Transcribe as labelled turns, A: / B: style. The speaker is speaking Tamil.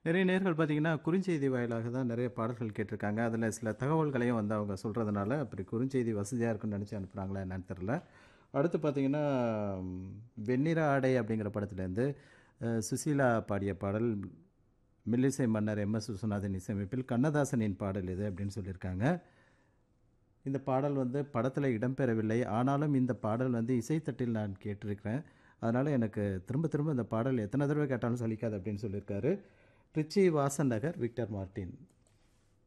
A: நிறைய நேர்கள் பார்த்தீங்கன்னா, குறுஞ்செய்தி வாயிலாக தான் நிறைய பாடல்கள் கேட்டிருக்காங்க. அதில சில தகவல்களையும் வந்து அவங்க சொல்றதுனால, அப்படி குறுஞ்செய்தி வசதியா இருக்குன்னு நெனச்சு அனுப்புனாங்களா என்னன்னு தெரியல. அடுத்து பார்த்தீங்கன்னா, "வெண்ணிற ஆடை" அப்படிங்கிற படத்திலேருந்து அ சுசீலா பாடிய பாடல், மெல்லிசை மன்னர் எம்.எஸ். விஸ்வநாதன் இசையமைப்பில் கண்ணதாசனின் பாடல் இது அப்படின்னு சொல்லியிருக்காங்க. இந்த பாடல் வந்து படத்தில இடம்பெறவில்லை. ஆனாலும் இந்த பாடல் வந்து இசைத்தட்டில் நான் கேட்டிருக்கிறேன். அதனால எனக்கு திரும்ப திரும்ப இந்த பாடல் எத்தன தடவ கேட்டாலும் சலிக்காது அப்படின்னு சொல்லியிருக்காரு. Richie Vasan Nagar, Victor Martin.